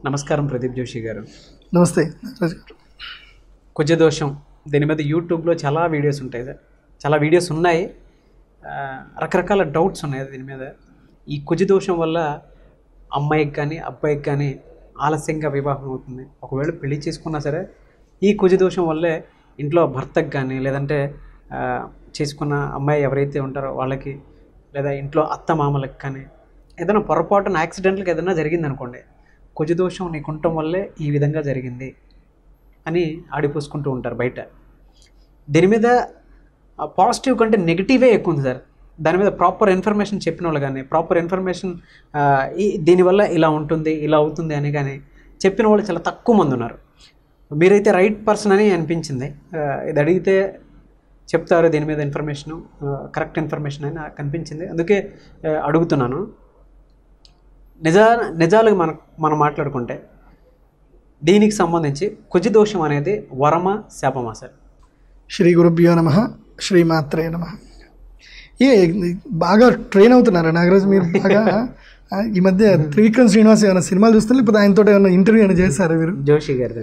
నమస్కారం ప్రదీప్ జోషి గారు నమస్తే నాగరాజు గారు కుజ దోషం దీని మీద యూట్యూబ్లో చాలా వీడియోస్ ఉంటాయి సార్ చాలా వీడియోస్ ఉన్నాయి ఆ, రకరకాల డౌట్స్ ఉన్నాయి దీని మీద ఈ కుజ దోషం వల్ల అమ్మాయికి కానీ అబ్బాయికి కానీ ఆలస్యంగా వివాహం అవుతుంది ఒకవేళ పెళ్లి చేసుకున్నా సరే ఈ కుజ దోషం వల్లే ఇంట్లో భర్తకు కానీ లేదంటే ఆ, చేసుకున్న అమ్మాయి ఎవరైతే ఉంటారో వాళ్ళకి లేదా ఇంట్లో అత్త మామలకు కానీ ఏదైనా పొరపాటున యాక్సిడెంట్లకు ఏదైనా జరిగింది అనుకోండి కుజ దోషం నీకుండటం వల్లే ఈ విధంగా జరిగింది అని ఆడిపోసుకుంటూ ఉంటారు బయట దీని మీద పాజిటివ్ కంటే నెగిటివే ఎక్కువ ఉంది సార్ దాని మీద ప్రాపర్ ఇన్ఫర్మేషన్ చెప్పిన వాళ్ళు కానీ ప్రాపర్ ఇన్ఫర్మేషన్ ఈ దీనివల్ల ఇలా ఉంటుంది ఇలా అవుతుంది అని కానీ చెప్పిన వాళ్ళు చాలా తక్కువ మంది ఉన్నారు మీరైతే రైట్ పర్సన్ అని అనిపించింది ఆ, ఇది అడిగితే చెప్తారు దీని మీద ఇన్ఫర్మేషన్ కరెక్ట్ ఇన్ఫర్మేషన్ అని నాకు అనిపించింది అందుకే ఆ, అడుగుతున్నాను నిజా నిజాలు మన మనం మాట్లాడుకుంటే దీనికి సంబంధించి కుజ దోషం అనేది వరమ శాపమా సార్ శ్రీ గురుభ్యో నమ శ్రీమాత్రే నమ ఏ బాగా ట్రైన్ అవుతున్నారా నాగరాజు మీరు బాగా ఆ, ఈ మధ్య త్రివిక్రమ్ శ్రీనివాస్ ఏమైనా సినిమాలు చూస్తే లేకపోతే ఆయనతో ఏమైనా ఇంటర్వ్యూ ఏమైనా చేస్తారా మీరు జోషి గారిది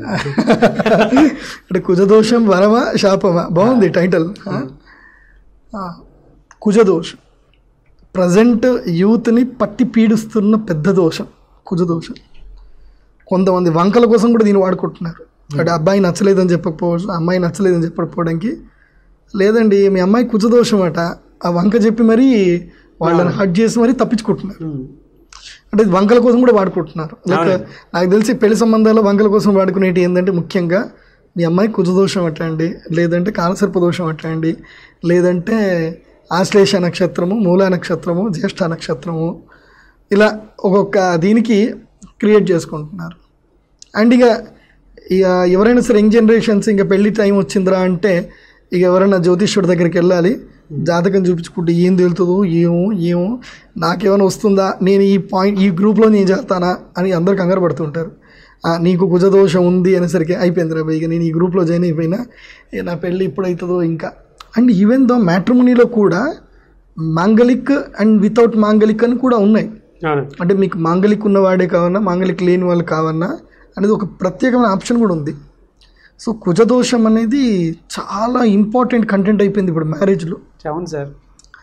అంటే కుజదోషం వరమా శాపమా బాగుంది టైటిల్ ఆ? ఆ, కుజదోషం ప్రజెంట్ యూత్ని పట్టి పీడిస్తున్న పెద్ద దోషం కుజదోషం కొంతమంది వంకల కోసం కూడా దీన్ని వాడుకుంటున్నారు అంటే అబ్బాయి నచ్చలేదని చెప్పకపోవచ్చు అమ్మాయి నచ్చలేదని చెప్పకపోవడానికి లేదండి మీ అమ్మాయి కుజదోషం అట ఆ వంక చెప్పి మరీ వాళ్ళని హట్ చేసి మరీ తప్పించుకుంటున్నారు అంటే ఇది వంకల కోసం కూడా వాడుకుంటున్నారు లైక్ నాకు తెలిసి పెళ్లి సంబంధాల్లో వంకల కోసం వాడుకునేటి ఏంటంటే ముఖ్యంగా మీ అమ్మాయి కుజదోషం అట్టండి లేదంటే కాలసర్ప దోషం అట్టండి లేదంటే ఆశ్లేష నక్షత్రము మూలా నక్షత్రము జ్యేష్ఠ నక్షత్రము ఇలా ఒక్కొక్క దీనికి క్రియేట్ చేసుకుంటున్నారు అండ్ ఇక ఇక ఎవరైనా సరే యంగ్ జనరేషన్స్ ఇంకా పెళ్లి టైం వచ్చిందిరా అంటే ఇక ఎవరైనా జ్యోతిష్యుడి దగ్గరికి వెళ్ళాలి జాతకం చూపించుకుంటే ఏం తెలుతుందో ఏమో ఏమో నాకేమైనా వస్తుందా నేను ఈ పాయింట్ ఈ గ్రూప్లో నేను చేస్తానా అని అందరు కంగారు పడుతుంటారు "ఆ, నీకు కుజదోషం ఉంది అనేసరికి అయిపోయింది రా ఇక నేను ఈ గ్రూప్లో జాయిన్ అయిపోయినా ఇక నా పెళ్ళి ఇప్పుడు అవుతుందో ఇంకా అండ్ ఈవెన్ దో మ్యాట్రిమోనీలో కూడా మాంగలిక్ అండ్ వితౌట్ మాంగలిక్ అని కూడా ఉన్నాయి అవును అంటే మీకు మాంగలిక్ ఉన్నవాడే కావన్నా మాంగలిక్ లేని వాళ్ళు కావన్నా అనేది ఒక ప్రత్యేకమైన ఆప్షన్ కూడా ఉంది సో కుజదోషం అనేది చాలా ఇంపార్టెంట్ కంటెంట్ అయిపోయింది ఇప్పుడు మ్యారేజ్లో అవును సార్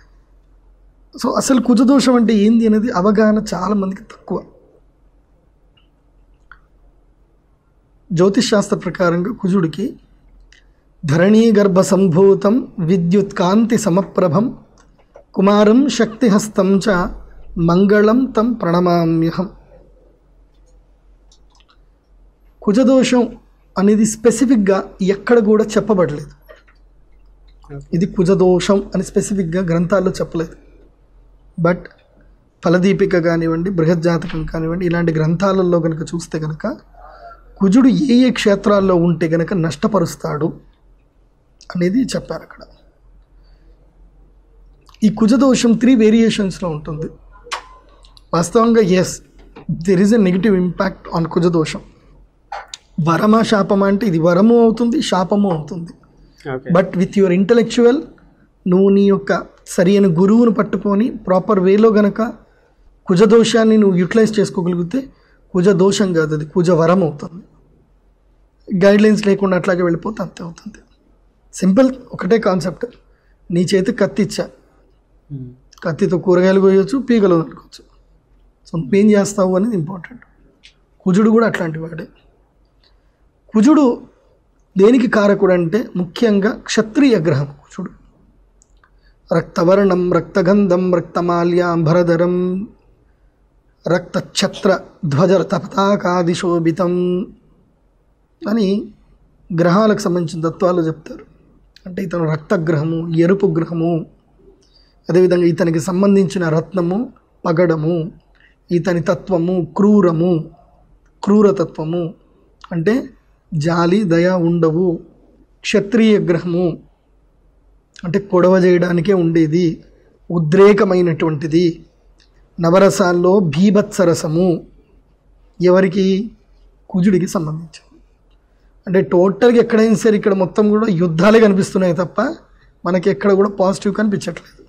సో అసలు కుజదోషం అంటే ఏంది అనేది అవగాహన చాలా మందికి తక్కువ జ్యోతిష్ శాస్త్ర ప్రకారంగా కుజుడికి ధరణీ గర్భ సంభూతం విద్యుత్ కాంతి సమప్రభం కుమారం శక్తిహస్తం చ మంగళం తం ప్రణమామ్యహం కుజదోషం అనేది స్పెసిఫిక్గా ఎక్కడ కూడా చెప్పబడలేదు ఇది కుజదోషం అని స్పెసిఫిక్గా గ్రంథాల్లో చెప్పలేదు బట్ ఫలదీపిక కానివ్వండి బృహజ్జాతకం కానివ్వండి ఇలాంటి గ్రంథాలలో కనుక చూస్తే కనుక కుజుడు ఏ ఏ క్షేత్రాల్లో ఉంటే కనుక నష్టపరుస్తాడు అనేది చెప్పారు అక్కడ ఈ కుజదోషం త్రీ వేరియేషన్స్లో ఉంటుంది వాస్తవంగా yes there is a negative impact on కుజదోషం వరమా శాపమా అంటే ఇది వరము అవుతుంది శాపము అవుతుంది okay but with your intellectual నువ్వు నీ యొక్క సరైన గురువును పట్టుకొని ప్రాపర్ వేలో గనక కుజదోషాన్ని నువ్వు యూటిలైజ్ చేసుకోగలిగితే కుజ దోషం కాదు అది కుజ వరం అవుతుంది గైడ్ లైన్స్ లేకుండా అట్లాగే వెళ్ళిపోతే అంతే అవుతుంది సింపుల్ ఒకటే కాన్సెప్ట్ నీ చేతి కత్తి ఇచ్చా కత్తితో కూరగాయలు కోయవచ్చు పీగలు వదులుకోవచ్చు సో నువ్వేం చేస్తావు అనేది ఇంపార్టెంట్ కుజుడు కూడా అట్లాంటి వాడే కుజుడు దేనికి కారకుడు అంటే ముఖ్యంగా క్షత్రియ గ్రహం కుజుడు రక్తవర్ణం రక్తగంధం రక్తమాల్యాంబరధరం రక్తఛత్ర ధ్వజ తపతాకాదిశోభితం అని గ్రహాలకు సంబంధించిన తత్వాలు చెప్తారు అంటే ఇతను రక్తగ్రహము ఎరుపు గ్రహము అదేవిధంగా ఇతనికి సంబంధించిన రత్నము పగడము ఇతని తత్వము క్రూరము క్రూరతత్వము అంటే జాలి దయ ఉండవు క్షత్రియ గ్రహము అంటే కొడవ చేయడానికే ఉండేది ఉద్రేకమైనటువంటిది నవరసాల్లో భీభత్సరసము ఎవరికి కుజుడికి సంబంధించి అంటే టోటల్గా ఎక్కడైనా సరే ఇక్కడ మొత్తం కూడా యుద్ధాలే కనిపిస్తున్నాయి తప్ప మనకి ఎక్కడ కూడా పాజిటివ్ కనిపించట్లేదు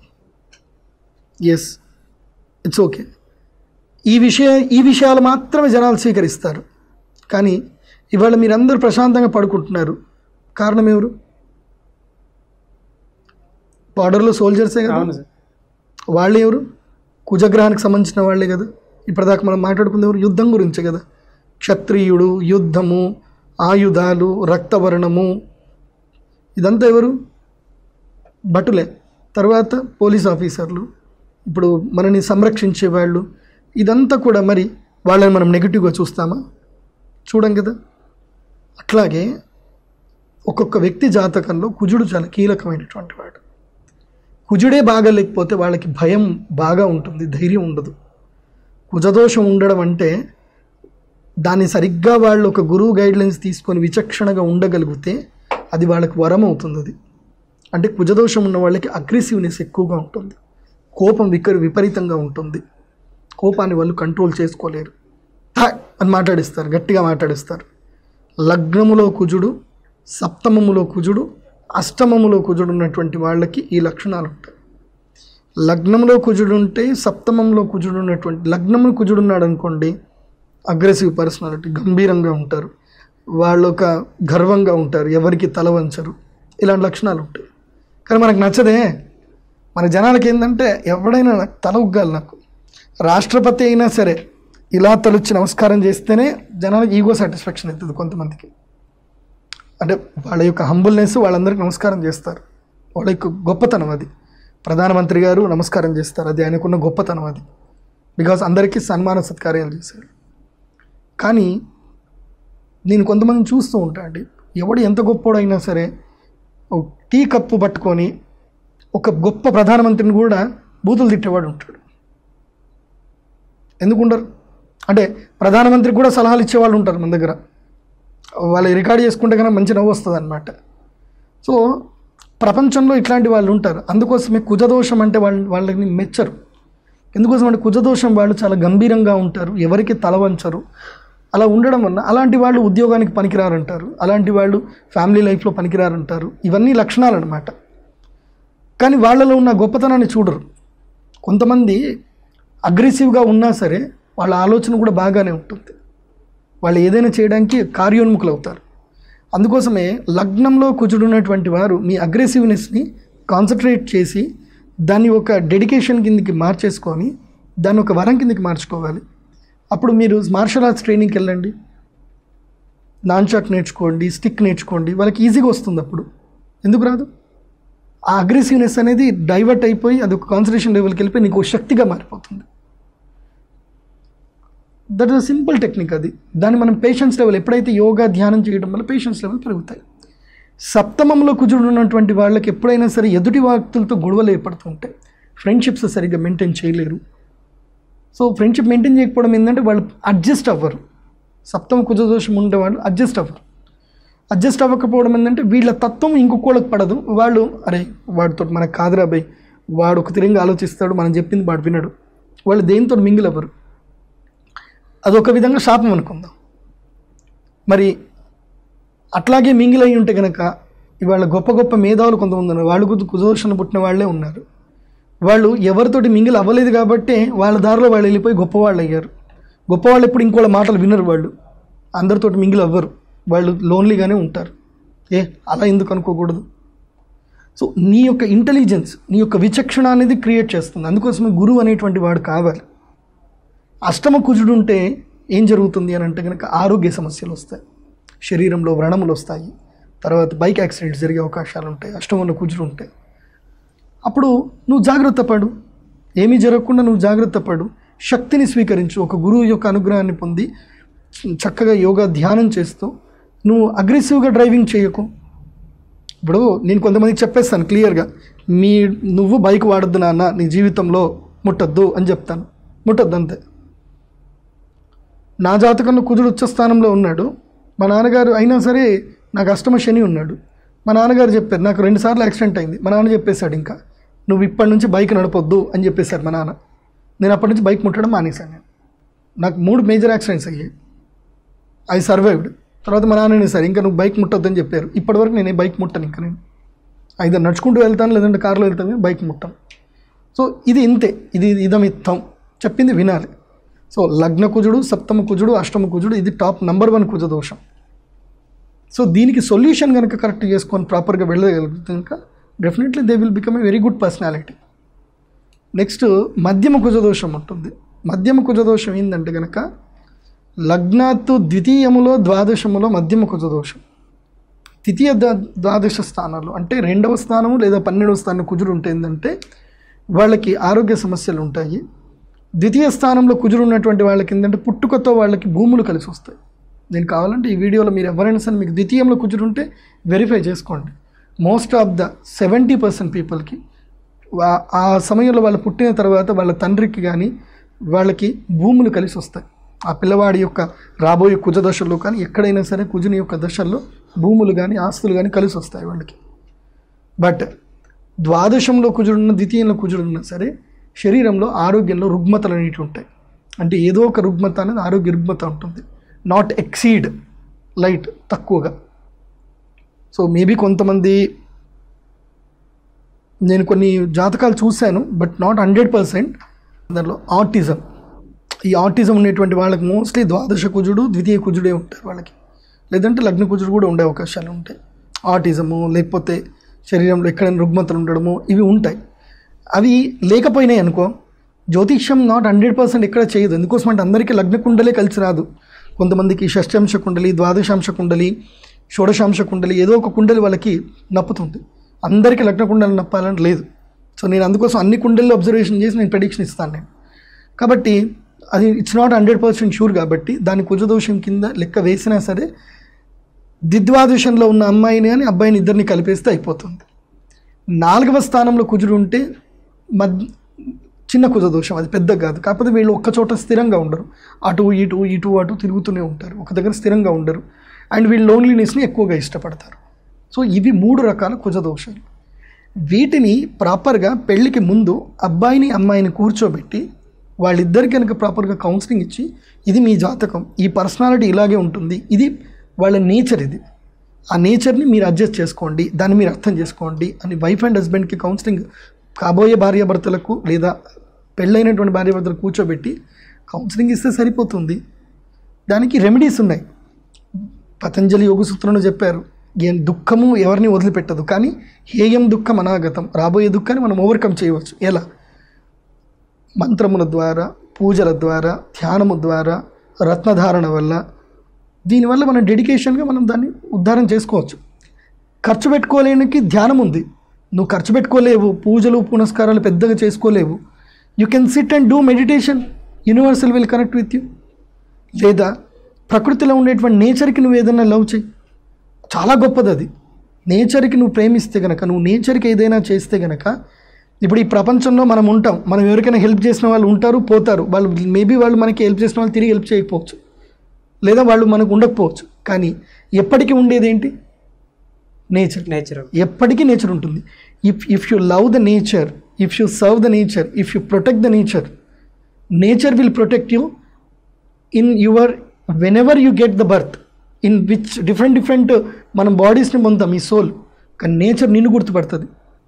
ఎస్ ఇట్స్ ఓకే ఈ విషయ ఈ విషయాలు మాత్రమే జనాలు స్వీకరిస్తారు కానీ ఇవాళ మీరందరూ ప్రశాంతంగా పడుకుంటున్నారు కారణం ఎవరు బార్డర్లో సోల్జర్సే కదా అవును సార్ వాళ్ళు ఎవరు కుజగ్రహానికి సంబంధించిన వాళ్ళే కదా ఇప్పటిదాకా మనం మాట్లాడుకుంది ఎవరు యుద్ధం గురించే కదా క్షత్రియుడు యుద్ధము ఆయుధాలు రక్తవర్ణము ఇదంతా ఎవరు భటులే తర్వాత పోలీస్ ఆఫీసర్లు ఇప్పుడు మనని సంరక్షించే వాళ్ళు ఇదంతా కూడా మరి వాళ్ళని మనం నెగిటివ్గా చూస్తామా చూడం కదా అట్లాగే ఒక్కొక్క వ్యక్తి జాతకంలో కుజుడు చాలా కీలకమైనటువంటి వాడు కుజుడే బాగా లేకపోతే వాళ్ళకి భయం బాగా ఉంటుంది ధైర్యం ఉండదు కుజదోషం ఉండడం అంటే దాన్ని సరిగ్గా వాళ్ళు ఒక గురువు గైడ్లైన్స్ తీసుకొని విచక్షణగా ఉండగలిగితే అది వాళ్ళకి వరం అవుతుంది అది అంటే కుజదోషం ఉన్న వాళ్ళకి అగ్రెసివ్నెస్ ఎక్కువగా ఉంటుంది కోపం వికరి విపరీతంగా ఉంటుంది కోపాన్ని వాళ్ళు కంట్రోల్ చేసుకోలేరు "హ" అని మాట్లాడిస్తారు గట్టిగా మాట్లాడిస్తారు లగ్నములో కుజుడు సప్తమములో కుజుడు అష్టమములో కుజుడు ఉన్నటువంటి వాళ్ళకి ఈ లక్షణాలు ఉంటాయి లగ్నంలో కుజుడు ఉంటే సప్తమంలో కుజుడు ఉన్నటువంటి లగ్నంలో కుజుడు ఉన్నాడు అనుకోండి అగ్రెసివ్ పర్సనాలిటీ గంభీరంగా ఉంటారు వాళ్ళు ఒక గర్వంగా ఉంటారు ఎవరికి తల వంచరు ఇలాంటి లక్షణాలు ఉంటాయి కానీ మనకు నచ్చదే మన జనాలకి ఏంటంటే ఎవడైనా నాకు తల ఉగ్గాలి నాకు రాష్ట్రపతి అయినా సరే ఇలా తలొచ్చి నమస్కారం చేస్తేనే జనాలకు ఈగో సాటిస్ఫాక్షన్ అవుతుంది కొంతమందికి అంటే వాళ్ళ యొక్క హంబుల్నెస్ వాళ్ళందరికీ నమస్కారం చేస్తారు వాళ్ళ యొక్క గొప్పతనం అది ప్రధానమంత్రి గారు నమస్కారం చేస్తారు అది ఆయనకున్న గొప్పతనం అది బికాస్ అందరికీ సన్మాన సత్కార్యాలు చేశారు కానీ నేను కొంతమంది చూస్తూ ఉంటా అండి ఎవడు ఎంత గొప్పోడైనా సరే ఒక టీ కప్పు పట్టుకొని ఒక గొప్ప ప్రధానమంత్రిని కూడా బూతులు తిట్టేవాడు ఉంటాడు ఎందుకు ఉండరు అంటే ప్రధానమంత్రికి కూడా సలహాలు ఇచ్చేవాళ్ళు ఉంటారు మన దగ్గర వాళ్ళు రికార్డ్ చేసుకుంటే కన్నా మంచి నవ్వు వస్తుంది అనమాట సో ప్రపంచంలో ఇట్లాంటి వాళ్ళు ఉంటారు అందుకోసమే కుజదోషం అంటే వాళ్ళ వాళ్ళని మెచ్చరు ఎందుకోసం అంటే కుజదోషం వాళ్ళు చాలా గంభీరంగా ఉంటారు ఎవరికి తల వంచరు అలా ఉండడం వల్ల అలాంటి వాళ్ళు ఉద్యోగానికి పనికిరారంటారు అలాంటి వాళ్ళు ఫ్యామిలీ లైఫ్లో పనికిరారంటారు ఇవన్నీ లక్షణాలు అనమాట కానీ వాళ్ళలో ఉన్న గొప్పతనాన్ని చూడరు కొంతమంది అగ్రెసివ్గా ఉన్నా సరే వాళ్ళ ఆలోచన కూడా బాగానే ఉంటుంది వాళ్ళు ఏదైనా చేయడానికి కార్యోన్ముఖులు అవుతారు అందుకోసమే లగ్నంలో కుజుడున్నటువంటి వారు మీ అగ్రెసివ్నెస్ని కాన్సన్ట్రేట్ చేసి దాన్ని ఒక డెడికేషన్ కిందకి మార్చేసుకొని దాన్ని ఒక వరం కిందకి మార్చుకోవాలి అప్పుడు మీరు మార్షల్ ఆర్ట్స్ ట్రైనింగ్కి వెళ్ళండి నాన్ షాట్ నేర్చుకోండి స్టిక్ నేర్చుకోండి వాళ్ళకి ఈజీగా వస్తుంది అప్పుడు ఎందుకు రాదు ఆ అగ్రెసివ్నెస్ అనేది డైవర్ట్ అయిపోయి అది ఒక కాన్సన్ట్రేషన్ లెవెల్కి వెళ్ళిపోయి నీకు ఒక శక్తిగా మారిపోతుంది దట్ ఇస్ సింపుల్ టెక్నిక్ అది దాన్ని మనం పేషెన్స్ లెవెల్ ఎప్పుడైతే యోగా ధ్యానం చేయడం వల్ల పేషెన్స్ లెవెల్ పెరుగుతాయి సప్తమంలో కుజుడు ఉన్నటువంటి వాళ్ళకి ఎప్పుడైనా సరే ఎదుటి వ్యక్తులతో గొడవలు ఏర్పడుతుంటాయి ఫ్రెండ్షిప్స్ సరిగ్గా మెయింటైన్ చేయలేరు సో ఫ్రెండ్షిప్ మెయింటైన్ చేయకపోవడం ఏంటంటే వాళ్ళు అడ్జస్ట్ అవ్వరు సప్తమ కుజదోషం ఉండే వాళ్ళు అడ్జస్ట్ అవ్వరు అడ్జస్ట్ అవ్వకపోవడం ఏంటంటే వీళ్ళ తత్వం ఇంకొకళ్ళకి పడదు వాళ్ళు అరే వాడితో మనకు కాదురా బై వాడు ఒక తిరిగి ఆలోచిస్తాడు మనం చెప్పింది వాడు వినడు వాళ్ళు దేనితో మింగిల్ అవ్వరు అదొక విధంగా శాపం అనుకుందాం మరి అట్లాగే మింగిల్ అయి ఉంటే కనుక ఇవాళ గొప్ప గొప్ప మేధావులు కొంతమంది ఉన్నారు వాళ్ళు కూడా కుజదోషణ పుట్టిన వాళ్ళే ఉన్నారు వాళ్ళు ఎవరితోటి మింగిల్ అవ్వలేదు కాబట్టి వాళ్ళ దారిలో వాళ్ళు వెళ్ళిపోయి గొప్పవాళ్ళు అయ్యారు గొప్పవాళ్ళు ఎప్పుడు ఇంకోళ్ళ మాటలు వినరు వాళ్ళు అందరితోటి మింగిల్ అవ్వరు వాళ్ళు లోన్లీగానే ఉంటారు ఏ అలా ఎందుకు అనుకోకూడదు సో నీ యొక్క ఇంటెలిజెన్స్ నీ యొక్క విచక్షణ అనేది క్రియేట్ చేస్తుంది అందుకోసమే గురువు అనేటువంటి వాడు కావాలి అష్టమ కుజుడు ఉంటే ఏం జరుగుతుంది అని అంటే కనుక ఆరోగ్య సమస్యలు వస్తాయి శరీరంలో వ్రణములు వస్తాయి తర్వాత బైక్ యాక్సిడెంట్స్ జరిగే అవకాశాలు ఉంటాయి అష్టమంలో కుజుడు ఉంటాయి అప్పుడు నువ్వు జాగ్రత్త పడు ఏమీ జరగకుండా నువ్వు జాగ్రత్త పడు శక్తిని స్వీకరించు ఒక గురువు యొక్క అనుగ్రహాన్ని పొంది చక్కగా యోగా ధ్యానం చేస్తూ నువ్వు అగ్రెసివ్గా డ్రైవింగ్ చేయకు ఇప్పుడు నేను కొంతమందికి చెప్పేస్తాను క్లియర్గా మీ నువ్వు బైక్ వాడద్దు నాన్న నీ జీవితంలో ముట్టద్దు అని చెప్తాను ముట్టద్దు అంతే నా జాతకంలో కుజుడు ఉచ్చ స్థానంలో ఉన్నాడు మా నాన్నగారు అయినా సరే నాకు అష్టమ శని ఉన్నాడు మా నాన్నగారు చెప్పారు నాకు రెండుసార్లు యాక్సిడెంట్ అయింది మా నాన్న చెప్పేశాడు ఇంకా నువ్వు ఇప్పటి నుంచి బైక్ నడపొద్దు అని చెప్పేశారు మా నాన్న నేను అప్పటి నుంచి బైక్ ముట్టడం మానేశాను నేను నాకు మూడు మేజర్ యాక్సిడెంట్స్ అయ్యాయి ఐ సర్వైవ్డ్ తర్వాత మా నాన్న సార్ ఇంకా నువ్వు బైక్ ముట్టొద్దని చెప్పారు ఇప్పటివరకు నేను ఏ బైక్ ముట్టను ఇంకా నేను అయితే నడుచుకుంటూ వెళ్తాను లేదంటే కార్లో వెళ్తాను కానీ బైక్ ముట్టాను సో ఇది ఇంతే ఇది ఇదమిత్తం చెప్పింది వినాలి సో లగ్న కుజుడు సప్తమ కుజుడు అష్టమ కుజుడు ఇది టాప్ నంబర్ వన్ కుజ దోషం సో దీనికి సొల్యూషన్ కనుక కరెక్ట్ చేసుకొని ప్రాపర్గా వెళ్ళగలిగితే కనుక definitely they will become a very good personality next మధ్యమ కుజదోషం ఉంటుంది మధ్యమ కుజదోషం ఏంటంటే కనుక లగ్నాత్తు ద్వితీయములో ద్వాదశములో మధ్యమ కుజదోషం ద్వితీయ ద్వా- ద్వాదశ స్థానాలు అంటే రెండవ స్థానము లేదా పన్నెండవ స్థానం కుజుడు ఉంటే ఏంటంటే వాళ్ళకి ఆరోగ్య సమస్యలు ఉంటాయి ద్వితీయ స్థానంలో కుజుడు ఉన్నటువంటి వాళ్ళకి ఏంటంటే పుట్టుకతో వాళ్ళకి భూములు కలిసి వస్తాయి నేను కావాలంటే ఈ వీడియోలో మీరు ఎవరైనా సరే మీకు ద్వితీయంలో కుజుడు ఉంటే వెరిఫై చేసుకోండి most of the seventy percent పీపుల్కి వా- ఆ సమయంలో వాళ్ళు పుట్టిన తర్వాత వాళ్ళ తండ్రికి కానీ వాళ్ళకి భూములు కలిసి వస్తాయి ఆ పిల్లవాడి యొక్క రాబోయే కుజ దశల్లో కానీ ఎక్కడైనా సరే కుజుని యొక్క దశల్లో భూములు కానీ ఆస్తులు కానీ కలిసి వస్తాయి వాళ్ళకి బట్ ద్వాదశంలో కుజుడున్న ద్వితీయంలో కుజుడున్నా సరే శరీరంలో ఆరోగ్యంలో రుగ్మతలు అనేవి ఉంటాయి అంటే ఏదో ఒక రుగ్మత అనేది ఆరోగ్య రుగ్మత ఉంటుంది నాట్ ఎక్సీడ్ లైట్ తక్కువగా సో మేబీ కొంతమంది నేను కొన్ని జాతకాలు చూశాను బట్ నాట్ హండ్రెడ్ పర్సెంట్ దానిలో ఆటిజం ఈ ఆటిజం ఉండేటువంటి వాళ్ళకి మోస్ట్లీ ద్వాదశ కుజుడు ద్వితీయ కుజుడే ఉంటారు వాళ్ళకి లేదంటే లగ్న కుజుడు కూడా ఉండే అవకాశాలు ఉంటాయి ఆటిజము లేకపోతే శరీరంలో ఎక్కడైనా రుగ్మతలు ఉండడము ఇవి ఉంటాయి అవి లేకపోయినాయి అనుకో జ్యోతిష్యం నాట్ హండ్రెడ్ పర్సెంట్ ఎక్కడ చేయదు ఎందుకోసం అంటే అందరికీ లగ్న కుండలే కలిసి రాదు కొంతమందికి షష్ఠాంశ కుండలి ద్వాదశాంశ కుండలి షోడశాంశ కుండలి ఏదో ఒక కుండలి వాళ్ళకి నప్పుతుంది అందరికీ లగ్న కుండలు నప్పాలని లేదు సో నేను అందుకోసం అన్ని కుండల్లో అబ్జర్వేషన్ చేసి నేను ప్రెడిక్షన్ ఇస్తాను నేను కాబట్టి అది it's not hundred percent sure కాబట్టి దాని కుజదోషం కింద లెక్క వేసినా సరే ద్విద్వాదశంలో ఉన్న అమ్మాయిని కానీ అబ్బాయిని ఇద్దరిని కలిపేస్తే అయిపోతుంది నాలుగవ స్థానంలో కుజుడు ఉంటే మద్ చిన్న కుజదోషం అది పెద్ద కాదు కాకపోతే వీళ్ళు ఒక్క చోట స్థిరంగా ఉండరు అటు ఇటు ఇటు అటు తిరుగుతూనే ఉంటారు ఒక దగ్గర స్థిరంగా ఉండరు అండ్ వీళ్ళు లోన్లీనెస్ని ఎక్కువగా ఇష్టపడతారు సో ఇవి మూడు రకాల కుజదోషాలు వీటిని ప్రాపర్గా పెళ్ళికి ముందు అబ్బాయిని అమ్మాయిని కూర్చోబెట్టి వాళ్ళిద్దరి కనుక ప్రాపర్గా కౌన్సిలింగ్ ఇచ్చి ఇది మీ జాతకం ఈ పర్సనాలిటీ ఇలాగే ఉంటుంది ఇది వాళ్ళ నేచర్ ఇది ఆ నేచర్ని మీరు అడ్జస్ట్ చేసుకోండి దాన్ని మీరు అర్థం చేసుకోండి అని వైఫ్ అండ్ హస్బెండ్కి కౌన్సిలింగ్ కాబోయే భార్యాభర్తలకు లేదా పెళ్ళైనటువంటి భార్యాభర్తలకు కూర్చోబెట్టి కౌన్సిలింగ్ ఇస్తే సరిపోతుంది దానికి రెమెడీస్ ఉన్నాయి పతంజలి యోగ సూత్రంలో చెప్పారు ఏం దుఃఖము ఎవరిని వదిలిపెట్టదు కానీ హేయం దుఃఖం అనాగతం రాబోయే దుఃఖాన్ని మనం ఓవర్కమ్ చేయవచ్చు ఎలా మంత్రముల ద్వారా పూజల ద్వారా ధ్యానము ద్వారా రత్నధారణ వల్ల దీనివల్ల మనం డెడికేషన్గా మనం దాన్ని ఉద్ధారం చేసుకోవచ్చు ఖర్చు పెట్టుకోలేనికి ధ్యానం ఉంది నువ్వు ఖర్చు పెట్టుకోలేవు పూజలు పునస్కారాలు పెద్దగా చేసుకోలేవు you can sit and do meditation universal will connect with you లేదా ప్రకృతిలో ఉండేటువంటి నేచర్కి నువ్వు ఏదైనా లవ్ చేయి చాలా గొప్పది అది నేచర్కి నువ్వు ప్రేమిస్తే గనక నువ్వు నేచర్కి ఏదైనా చేస్తే గనక ఇప్పుడు ఈ ప్రపంచంలో మనం ఉంటాం మనం ఎవరికైనా హెల్ప్ చేసిన వాళ్ళు ఉంటారు పోతారు వాళ్ళు మేబీ వాళ్ళు మనకి హెల్ప్ చేసిన వాళ్ళు తిరిగి హెల్ప్ చేయకపోవచ్చు లేదా వాళ్ళు మనకు ఉండకపోవచ్చు కానీ ఎప్పటికీ ఉండేది ఏంటి నేచర్ నేచర్ ఎప్పటికీ నేచర్ ఉంటుంది if if you love the nature if you serve the nature if you protect the nature nature will protect you in your whenever you get the birth in which different different మనం బాడీస్ని పొందుతాం ఈ soul కానీ nature నిన్ను గుర్తుపడుతుంది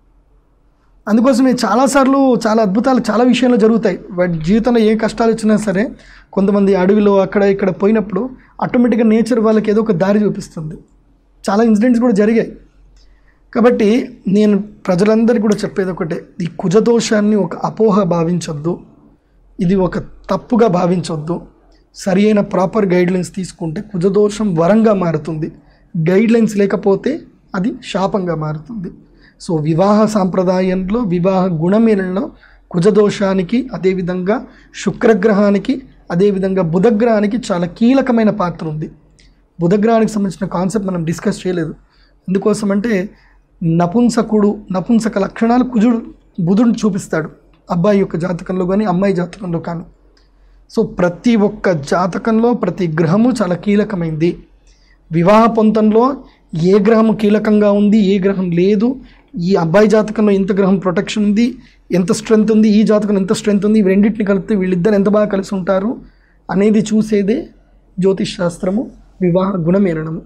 అందుకోసమే చాలాసార్లు చాలా అద్భుతాలు చాలా విషయాల్లో జరుగుతాయి వాటి జీవితంలో ఏ కష్టాలు వచ్చినా సరే కొంతమంది అడవిలో అక్కడ ఇక్కడ పోయినప్పుడు ఆటోమేటిక్గా నేచర్ వాళ్ళకి ఏదో ఒక దారి చూపిస్తుంది చాలా ఇన్సిడెంట్స్ కూడా జరిగాయి కాబట్టి నేను ప్రజలందరికీ కూడా చెప్పేది ఒకటే ఈ కుజదోషాన్ని ఒక అపోహ భావించొద్దు ఇది ఒక తప్పుగా భావించొద్దు సరి అయిన ప్రాపర్ గైడ్లైన్స్ తీసుకుంటే కుజదోషం వరంగా మారుతుంది గైడ్లైన్స్ లేకపోతే అది శాపంగా మారుతుంది సో వివాహ సాంప్రదాయంలో వివాహ గుణమేళలో కుజదోషానికి అదేవిధంగా శుక్రగ్రహానికి అదేవిధంగా బుధగ్రహానికి చాలా కీలకమైన పాత్ర ఉంది బుధగ్రహానికి సంబంధించిన కాన్సెప్ట్ మనం డిస్కస్ చేయలేదు ఎందుకోసమంటే నపుంసకుడు నపుంసక లక్షణాలు కుజుడు బుధుడిని చూపిస్తాడు అబ్బాయి యొక్క జాతకంలో కానీ అమ్మాయి జాతకంలో కానీ సో ప్రతి ఒక్క జాతకంలో ప్రతి గ్రహము చాలా కీలకమైంది వివాహ పొంతంలో ఏ గ్రహం కీలకంగా ఉంది ఏ గ్రహం లేదు ఈ అబ్బాయి జాతకంలో ఎంత గ్రహం ప్రొటెక్షన్ ఉంది ఎంత స్ట్రెంత్ ఉంది ఈ జాతకం ఎంత స్ట్రెంత్ ఉంది ఇవి రెండింటిని కలిపితే వీళ్ళిద్దరు ఎంత బాగా కలిసి ఉంటారు అనేది చూసేదే జ్యోతిష్ శాస్త్రము వివాహ గుణమేరణము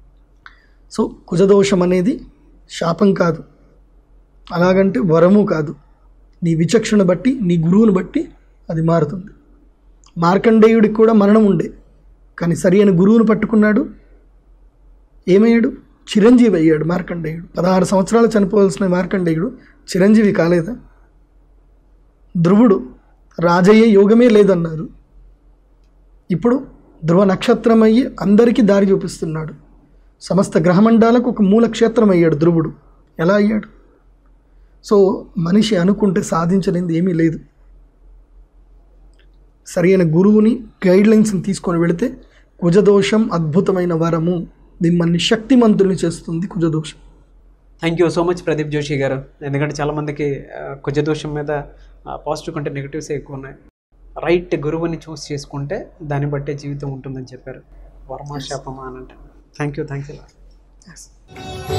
సో కుజదోషం అనేది శాపం కాదు అలాగంటే వరము కాదు నీ విచక్షణ బట్టి నీ గురువుని బట్టి అది మారుతుంది మార్కండేయుడికి కూడా మరణం ఉండే కానీ సరి అయిన గురువును పట్టుకున్నాడు ఏమయ్యాడు చిరంజీవి అయ్యాడు మార్కండేయుడు పదహారు సంవత్సరాలు చనిపోవాల్సిన మార్కండేయుడు చిరంజీవి కాలేదా ధ్రువుడు రాజయ్యే యోగమే లేదన్నారు ఇప్పుడు ధ్రువ నక్షత్రం అయ్యి అందరికీ దారి చూపిస్తున్నాడు సమస్త గ్రహమండాలకు ఒక మూల క్షేత్రం అయ్యాడు ధ్రువుడు ఎలా అయ్యాడు సో మనిషి అనుకుంటే సాధించలేనిది ఏమీ లేదు సరైన గురువుని గైడ్లైన్స్ని తీసుకొని వెళితే కుజదోషం అద్భుతమైన వరము మిమ్మల్ని శక్తిమంతుల్ని చేస్తుంది కుజదోషం thank you so much Pradeep Joshi గారు ఎందుకంటే చాలామందికి ఆ, కుజదోషం మీద పాజిటివ్ కంటే నెగిటివ్స్ ఎక్కువ ఉన్నాయి రైట్ గురువుని చూస్ చేసుకుంటే దాన్ని బట్టే జీవితం ఉంటుందని చెప్పారు వర్మ శాపమా అని అంటే thank you thank you Yes. ఈ